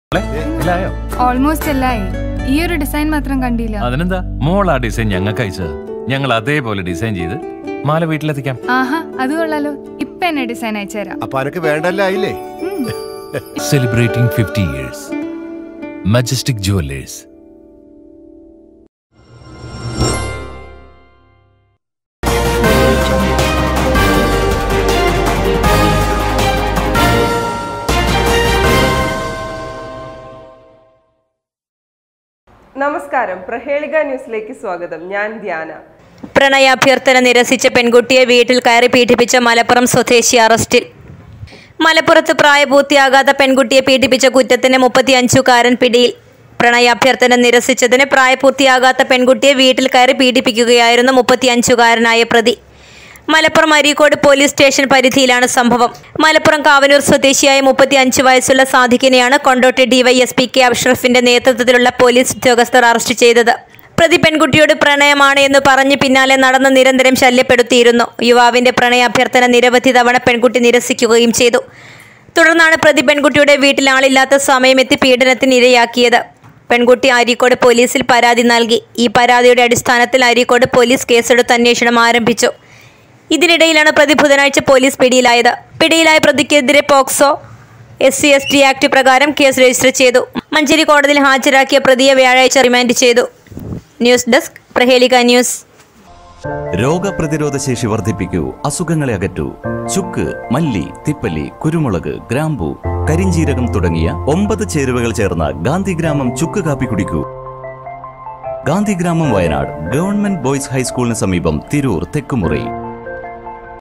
മോളെ, എല്ലായോ ഓൾമോസ്റ്റ് എല്ലായി ഈ ഒരു ഡിസൈൻ മാത്രം കണ്ടില്ല അതിനെന്താ മോൾ ആ ഡിസൈൻ ഞങ്ങൾക്ക് അയച്ചത് ഞങ്ങൾ അതേപോലെ ഡിസൈൻ ചെയ്ത് മാല വീട്ടിലെത്തിക്കാം ആഹാ അത് കൊള്ളാലോ ഇപ്പൊ എന്നെ ഡിസൈൻ അയച്ചുതരാം അപ്പൊ അനക്ക് വേണ്ടല്ല ആയില്ലേ ഉം. Celebrating fifty years Majestic Jewellers നമസ്കാരം പ്രഹേളിക ന്യൂസിലേക്ക് സ്വാഗതം ഞാൻ ധ്യാന പ്രണയാഭ്യർത്ഥന നിരസിച്ച പെൺകുട്ടിയെ വീട്ടിൽ കയറി പീഡിപ്പിച്ച മലപ്പുറം സ്വദേശി അറസ്റ്റിൽ മലപ്പുറത്ത് പ്രായപൂർത്തിയാകാത്ത പെൺകുട്ടിയെ പീഡിപ്പിച്ച കുറ്റത്തിന് മുപ്പത്തിയഞ്ചുകാരൻ പിടിയിൽ പ്രണയാഭ്യർത്ഥന നിരസിച്ചതിന് പ്രായപൂർത്തിയാകാത്ത പെൺകുട്ടിയെ വീട്ടിൽ കയറി പീഡിപ്പിക്കുകയായിരുന്നു മുപ്പത്തിയഞ്ചുകാരനായ പ്രതി മലപ്പുറം അരീക്കോട് പോലീസ് സ്റ്റേഷൻ പരിധിയിലാണ് സംഭവം മലപ്പുറം കാവനൂർ സ്വദേശിയായ മുപ്പത്തിയഞ്ച് വയസ്സുള്ള സാധിക്കിനെയാണ് കൊണ്ടോട്ടി ഡിവൈഎസ്പി കെ അഷ്റഫിന്റെ നേതൃത്വത്തിലുള്ള പോലീസ് ഉദ്യോഗസ്ഥർ അറസ്റ്റ് ചെയ്തത് പ്രതി പെൺകുട്ടിയോട് പ്രണയമാണ് എന്ന് പറഞ്ഞ് പിന്നാലെ നടന്ന് നിരന്തരം ശല്യപ്പെടുത്തിയിരുന്നു യുവാവിന്റെ പ്രണയാഭ്യർത്ഥന നിരവധി തവണ പെൺകുട്ടി നിരസിക്കുകയും ചെയ്തു തുടർന്നാണ് പ്രതി പെൺകുട്ടിയുടെ വീട്ടിൽ ആളില്ലാത്ത സമയമെത്തി പീഡനത്തിന് ഇരയാക്കിയത് പെൺകുട്ടി അരീക്കോട് പോലീസിൽ പരാതി നൽകി ഈ പരാതിയുടെ അടിസ്ഥാനത്തിൽ അരീക്കോട് പോലീസ് കേസെടുത്ത് അന്വേഷണം ആരംഭിച്ചു ഇതിനിടയിലാണ് പ്രതി ബുധനാഴ്ച പോലീസ് പിടിയിലായത് പിടിയിലായ പ്രതിക്കെതിരെ POCSO S C S T act പ്രകാരം കേസ് രജിസ്റ്റർ ചെയ്തു മഞ്ചേരി കോടതിയിൽ ഹാജരാക്കിയ പ്രതിയെ വ്യാഴാഴ്ച റിമാൻഡ് ചെയ്തു ന്യൂസ് ഡെസ്ക് പ്രഹേലിക ന്യൂസ് രോഗപ്രതിരോധ ശേഷി വർദ്ധിപ്പിക്കൂ അസുഖങ്ങളെ അകറ്റൂ ചുക്ക് മല്ലി തിപ്പല്ലി കുരുമുളക് ഗ്രാമ്പു കരിഞ്ചീരകം തുടങ്ങിയ ഒമ്പത് ചേരുവകൾ ചേർന്ന ഗാന്ധിഗ്രാമം ചുക്ക് കാപ്പി കുടിക്കൂ ഗാന്ധിഗ്രാമം വയനാട് ഗവൺമെന്റ് ബോയ്സ് ഹൈസ്കൂളിന് സമീപം തിരൂർ തെക്കുമുറി